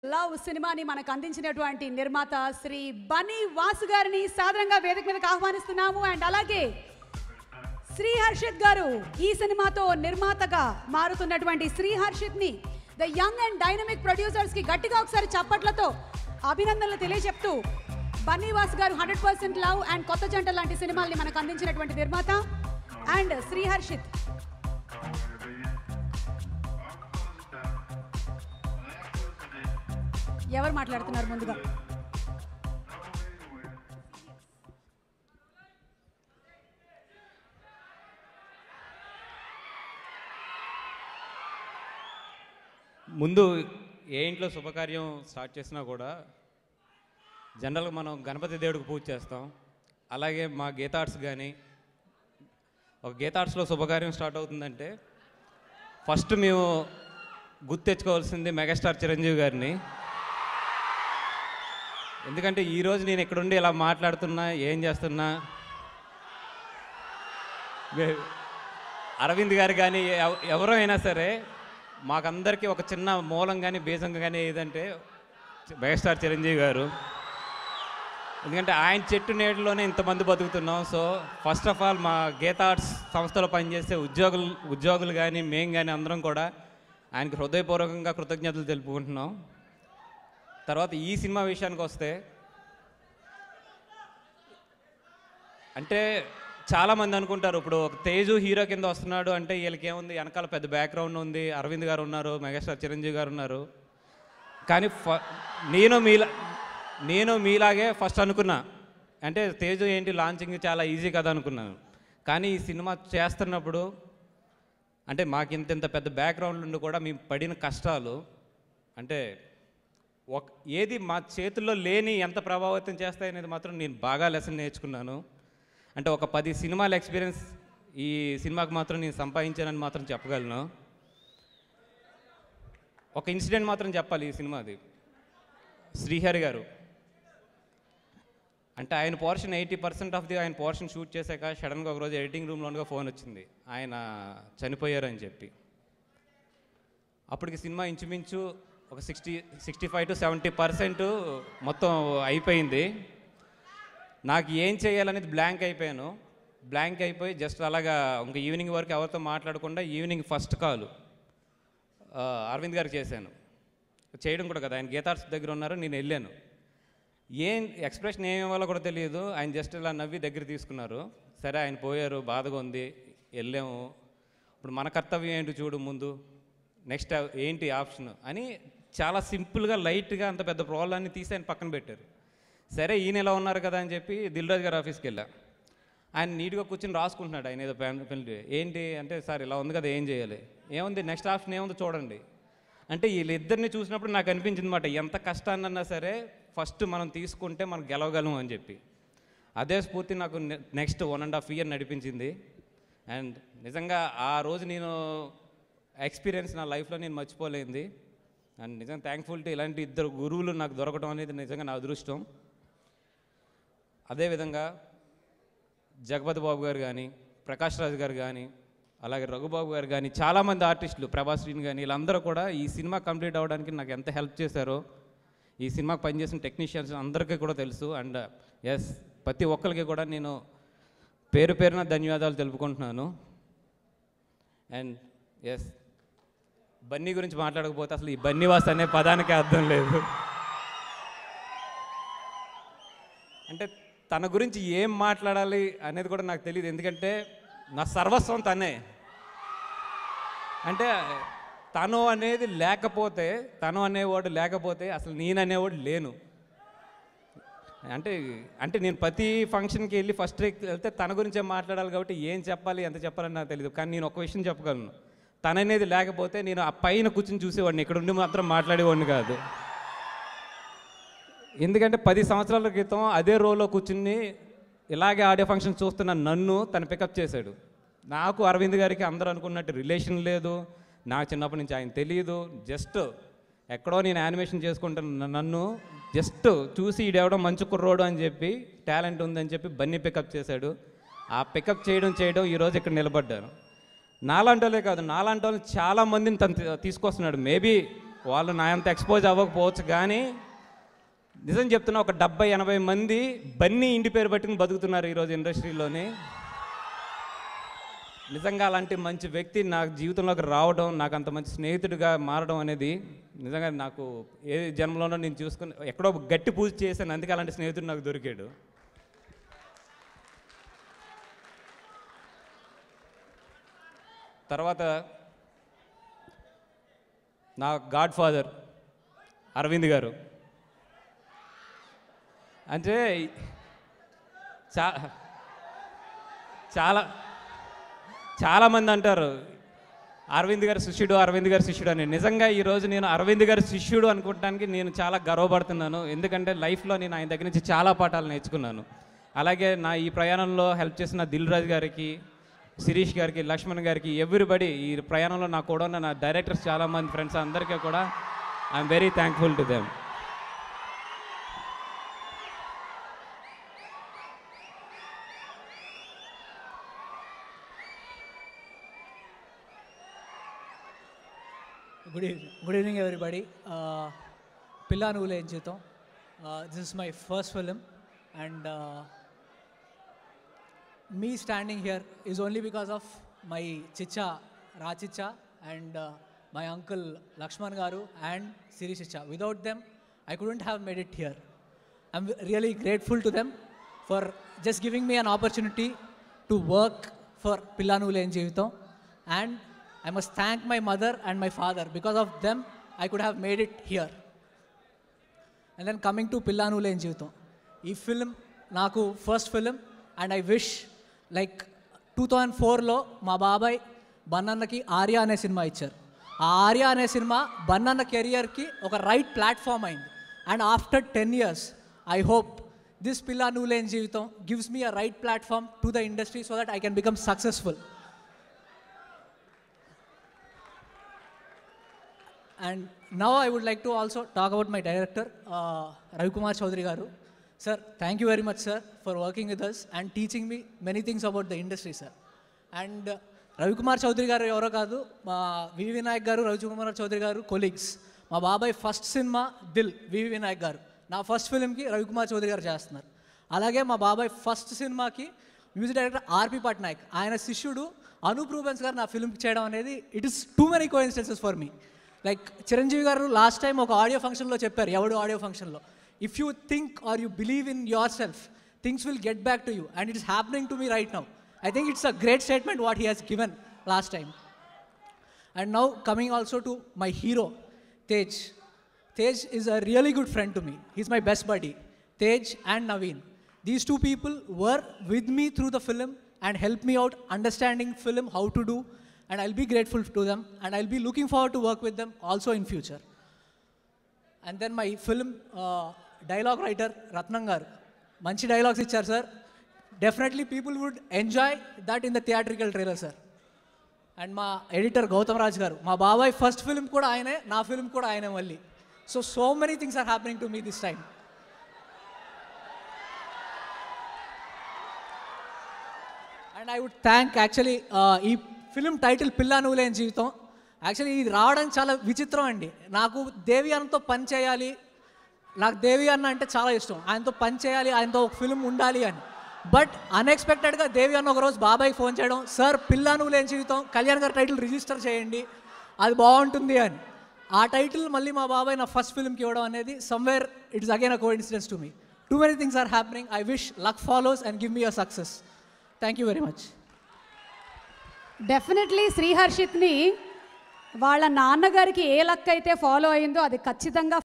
Love సినిమాని మనకు అందించినటువంటి నిర్మాత శ్రీ బనీ వాసు గారిని సాధారణంగా వేదిక మీదకి ఆహ్వానిస్తున్నాము అండ్ అలాగే శ్రీ హర్షిత్ గారు ఈ సినిమాతో నిర్మాతగా మారుతున్నటువంటి శ్రీ హర్షిత్ ని the young and dynamic producers కి గట్టిగా ఒకసారి చప్పట్లతో అభినందనలు తెలియజెప్తూ బన్నీవాస్ గారు హండ్రెడ్ పర్సెంట్ లవ్ అండ్ కొత్త జంట లాంటి సినిమాల్ని మనకు అందించినటువంటి నిర్మాత అండ్ శ్రీ హర్షిత్ ఎవరు మాట్లాడుతున్నారు ముందుగా ముందు ఏ ఇంట్లో శుభకార్యం స్టార్ట్ చేసినా కూడా జనరల్గా మనం గణపతి దేవుడికి పూజ చేస్తాం అలాగే మా గీతార్ట్స్ కానీ ఒక గీతార్ట్స్లో శుభకార్యం స్టార్ట్ అవుతుందంటే ఫస్ట్ మేము గుర్తు తెచ్చుకోవాల్సింది మెగాస్టార్ చిరంజీవి గారిని ఎందుకంటే ఈరోజు నేను ఇక్కడుండి ఇలా మాట్లాడుతున్నా ఏం చేస్తున్నా వే- అరవింద్ గారు కానీ ఎవ- ఎవరో అయినా సరే మాకందరికీ ఒక చిన్న మూలం కానీ బీజం కానీ ఏదంటే మెగాస్టార్ చిరంజీవి గారు ఎందుకంటే ఆయన చెట్టు నీడలోనే ఇంతమంది బతుకుతున్నాం సో ఫస్ట్ ఆఫ్ ఆల్ మా గీతా ఆర్ట్స్ సంస్థలో పనిచేసే ఉద్యోగులు ఉద్యోగులు కానీ మేము కానీ అందరం కూడా ఆయనకి హృదయపూర్వకంగా కృతజ్ఞతలు తెలుపుకుంటున్నాం తర్వాత ఈ సినిమా విషయానికి వస్తే అంటే చాలామంది అనుకుంటారు ఇప్పుడు ఒక తేజు హీరో కింద వస్తున్నాడు అంటే వీళ్ళకి ఏముంది వెనకాల పెద్ద బ్యాక్గ్రౌండ్ ఉంది అరవింద్ గారు ఉన్నారు మెగాస్టార్ చిరంజీవి గారు ఉన్నారు కానీ ఫ నేను మీలా నేను మీలాగే ఫస్ట్ అనుకున్నా అంటే తేజు ఏంటి లాంచింగ్ చాలా ఈజీ కదా అనుకున్నాను కానీ ఈ సినిమా చేస్తున్నప్పుడు అంటే మాకు ఇంత ఇంత పెద్ద బ్యాక్గ్రౌండ్ నుండి కూడా మేము పడిన కష్టాలు అంటే ఒక ఏది మా చేతుల్లో లేని ఎంత ప్రభావితం చేస్తాయి అనేది మాత్రం నేను బాగా లెసన్ నేర్చుకున్నాను అంటే ఒక పది సినిమాల ఎక్స్పీరియన్స్ ఈ సినిమాకి మాత్రం నేను సంపాదించానని మాత్రం చెప్పగలను ఒక ఇన్సిడెంట్ మాత్రం చెప్పాలి ఈ సినిమాది శ్రీహరి గారు అంటే ఆయన portion eighty percent of the ఆయన పోర్షన్ షూట్ చేశాక సడన్గా ఒకరోజు ఎడిటింగ్ రూమ్లోనుగా ఫోన్ వచ్చింది ఆయన చనిపోయారని చెప్పి అప్పటికి సినిమా ఇంచుమించు ఒక sixty sixty five to seventy percent మొత్తం అయిపోయింది నాకు ఏం చేయాలనేది బ్లాంక్ అయిపోయాను బ్లాంక్ అయిపోయి జస్ట్ అలాగా ఇంక ఈవినింగ్ వరకు ఎవరితో మాట్లాడకుండా ఈవినింగ్ ఫస్ట్ కాల్ అరవింద్ గారికి చేశాను చేయడం కూడా కదా ఆయన గీతార్స్ దగ్గర ఉన్నారు నేను వెళ్ళాను ఏం ఎక్స్ప్రెషన్ ఏం ఇవ్వాలో కూడా తెలియదు ఆయన జస్ట్ ఇలా నవ్వి దగ్గర తీసుకున్నారు సరే ఆయన పోయారు బాధగా ఉంది వెళ్ళాము ఇప్పుడు మన కర్తవ్యం ఏంటి చూడు ముందు నెక్స్ట్ ఏంటి ఆప్షన్ అని చాలా సింపుల్గా లైట్గా అంత పెద్ద ప్రాబ్లాన్ని తీసి ఆయన పక్కన పెట్టారు సరే ఈయన ఎలా ఉన్నారు కదా అని చెప్పి దిల్రాజ్ గారి ఆఫీస్కి వెళ్ళా ఆయన నీట్గా కూర్చొని రాసుకుంటున్నాడు ఆయన ఏదో పెన్ పెన్లు ఏంటి అంటే సార్ ఇలా ఉంది కదా ఏం చేయాలి ఏముంది నెక్స్ట్ ఆప్షన్ ఏముందో చూడండి అంటే వీళ్ళిద్దరిని చూసినప్పుడు నాకు అనిపించింది అనమాట ఎంత కష్టాన్నన్నా సరే ఫస్ట్ మనం తీసుకుంటే మనం గెలవగలం అని చెప్పి అదే స్ఫూర్తి నాకు next one and half year నడిపించింది అండ్ నిజంగా ఆ రోజు నేను ఎక్స్పీరియన్స్ నా లైఫ్లో నేను మర్చిపోలేంది అండ్ నిజంగా థ్యాంక్ఫుల్ ఇలాంటి ఇద్దరు గురువులు నాకు దొరకడం అనేది నిజంగా నా అదృష్టం అదేవిధంగా జగపతి బాబు గారు కానీ ప్రకాష్ రాజ్ గారు కానీ అలాగే రఘుబాబు గారు కానీ చాలామంది ఆర్టిస్టులు ప్రభాస్ శ్రీని కానీ వీళ్ళందరూ కూడా ఈ సినిమా కంప్లీట్ అవ్వడానికి నాకు ఎంత హెల్ప్ చేశారో ఈ సినిమాకి పనిచేసిన టెక్నీషియన్స్ అందరికీ కూడా తెలుసు అండ్ ఎస్ ప్రతి ఒక్కరికి కూడా నేను పేరు పేరున ధన్యవాదాలు తెలుపుకుంటున్నాను అండ్ ఎస్ బన్నీ గురించి మాట్లాడకపోతే అసలు ఈ బన్నీవాస్ అనే పదానికి అర్థం లేదు అంటే తన గురించి ఏం మాట్లాడాలి అనేది కూడా నాకు తెలియదు ఎందుకంటే నా సర్వస్వం తనే అంటే తను అనేది లేకపోతే తను అనేవాడు లేకపోతే అసలు నేను అనేవాడు లేను అంటే అంటే నేను ప్రతి ఫంక్షన్కి వెళ్ళి ఫస్ట్ వెళ్తే తన గురించే మాట్లాడాలి కాబట్టి ఏం చెప్పాలి ఎంత చెప్పాలని నాకు తెలియదు కానీ నేను ఒక విషయం చెప్పగలను తననేది లేకపోతే నేను ఆ పైన కూర్చొని చూసేవాడిని ఇక్కడ ఉండి మాత్రం మాట్లాడేవాడిని కాదు ఎందుకంటే పది సంవత్సరాల క్రితం అదే రోలో కూర్చుని ఇలాగే ఆడియో ఫంక్షన్ చూస్తున్న నన్ను తను పికప్ చేశాడు నాకు అరవింద్ గారికి అందరూ అనుకున్నట్టు రిలేషన్ లేదు నాకు చిన్నప్పటి నుంచి ఆయన తెలియదు జస్ట్ ఎక్కడో నేను యానిమేషన్ చేసుకుంటున్న నన్ను జస్ట్ చూసి ఈడెవడో మంచి కుర్రోడు అని చెప్పి టాలెంట్ ఉందని చెప్పి బన్నీ పికప్ చేశాడు ఆ పికప్ చేయడం చేయడం ఈరోజు ఇక్కడ నిలబడ్డాను నాలాంటి వాళ్ళే కాదు నాలాంటి వాళ్ళు చాలా మందిని తను తీ- తీసుకొస్తున్నాడు మేబీ వాళ్ళు నా అంత ఎక్స్పోజ్ అవ్వకపోవచ్చు కానీ నిజం చెప్తున్నా ఒక డెబ్బై ఎనభై మంది బన్నీ ఇంటి పేరు పట్టుకుని బతుకుతున్నారు ఈరోజు ఇండస్ట్రీలోని నిజంగా అలాంటి మంచి వ్యక్తి నా జీవితంలోకి రావడం నాకు అంత మంచి స్నేహితుడిగా మారడం అనేది నిజంగా నాకు ఏ జన్మలోనో నేను చూసుకుని ఎక్కడో గట్టి పూజ చేశాను అందుకే అలాంటి స్నేహితుడు నాకు దొరికాడు తర్వాత నా గాడ్ ఫాదర్ అరవింద్ గారు అంటే చా చాలా చాలామంది అంటారు అరవింద్ గారి శిష్యుడు అరవింద్ గారి శిష్యుడు అని నిజంగా ఈరోజు నేను అరవింద్ గారి శిష్యుడు అనుకోవడానికి నేను చాలా గర్వపడుతున్నాను ఎందుకంటే లైఫ్లో నేను ఆయన దగ్గర నుంచి చాలా పాఠాలు నేర్చుకున్నాను అలాగే నా ఈ ప్రయాణంలో హెల్ప్ చేసిన దిల్ రాజు గారికి శిరీష్ గారికి లక్ష్మణ్ గారికి ఎవ్రీబడి ఈ ప్రయాణంలో నాకు కూడా ఉన్న నా డైరెక్టర్స్ చాలామంది ఫ్రెండ్స్ అందరికీ కూడా I'm very thankful to them good evening good evening everybody Pilla Nuvvu Leni Jeevitham this is my first film and me standing here is only because of my చిచ్చా రాచిచ్చా and my uncle Lakshman garu and Sirish ఇచ్చా without them I couldn't have made it here I'm really grateful to them for just giving me an opportunity to work for Pilla Nuvvu Leni Jeevitham and I must thank my mother and my father because of them I could have made it here and then coming to పిల్లాను లేని జీవితం ఈ film నాకు first film and I wish like two thousand ఫోర్లో మా బాబాయ్ బన్నన్నకి ఆర్య అనే cinema ఇచ్చారు ఆ ఆర్య అనే సినిమా బన్నన్న కెరియర్కి ఒక రైట్ ప్లాట్ఫామ్ అయింది and after ten years I hope this Pilla Nuvvu Leni Jeevitham gives me a right platform to the industry so that I can become successful And now I would like to also talk about my director, uh, Ravi Kumar Chaudhary Garu. Sir, thank you very much, sir, for working with us and teaching me many things about the industry, sir. And uh, Ravi Kumar Chowdary garu ఎవరో కాదు మా వివి వినాయక్ గారు రవి కుమార్ చౌదరి గారు colleagues మా బాబాయ్ first cinema Dil V V Vinayak garu నా first ఫిల్మ్కి రవి కుమార్ చౌదరి గారు చేస్తున్నారు అలాగే మా బాబాయ్ ఫస్ట్ సినిమాకి మ్యూజిక్ డైరెక్టర్ ఆర్పి పట్నాయక్ ఆయన శిష్యుడు అనూప్ రూబెన్స్ గారు నా ఫిల్మ్కి చేయడం అనేది it is too many coincidences for me like Chiranjeevi garu last time ఒక ఆడియో ఫంక్షన్లో చెప్పారు ఎవడు ఆడియో ఫంక్షన్లో if you think or you believe in your self things will get back to you and it is happening to me right now I think it's a great statement what he has given last time and now coming also to my hero Tej Tej is a really good friend to me he's my best buddy Tej and Naveen these two people were with me through the film and help me out understanding film how to do and I'll be grateful to them and I'll be looking forward to work with them also in future. And then my film uh, dialogue writer Ratnam garu మంచి dialogues ఇచ్చారు sir definitely people would enjoy that in the theatrical trailer sir and మా editor Gautham Raj garu మా బాబాయ్ first film కూడా ఆయనే నా film కూడా ఆయనే మళ్ళీ so so many things are happening to me this time and I would thank actually ఈ ఫిలిం టైటిల్ పిల్లా నువ్వు లేని జీవితం యాక్చువల్లీ ఇది రావడం చాలా విచిత్రం అండి నాకు దేవి అన్నతో పని చేయాలి నాకు దేవి అన్న అంటే చాలా ఇష్టం ఆయనతో పని చేయాలి ఆయనతో ఒక ఫిలిం ఉండాలి అని బట్ అన్ఎక్స్పెక్టెడ్గా దేవి అన్న ఒకరోజు బాబాయ్కి ఫోన్ చేయడం సార్ పిల్లా నువ్వు లేని జీవితం కళ్యాణ్ గారి టైటిల్ రిజిస్టర్ చేయండి అది బాగుంటుంది అని ఆ టైటిల్ మళ్ళీ మా బాబాయ్ నా ఫస్ట్ ఫిల్మ్కి ఇవ్వడం అనేది somewhere it's again a coincidence to me too many things are happening I wish luck follows and give me a success thank you very much definitely శ్రీహర్షిత్ని వాళ్ళ నాన్నగారికి ఏ లక్ అయితే ఫాలో అయిందో అది ఖచ్చితంగా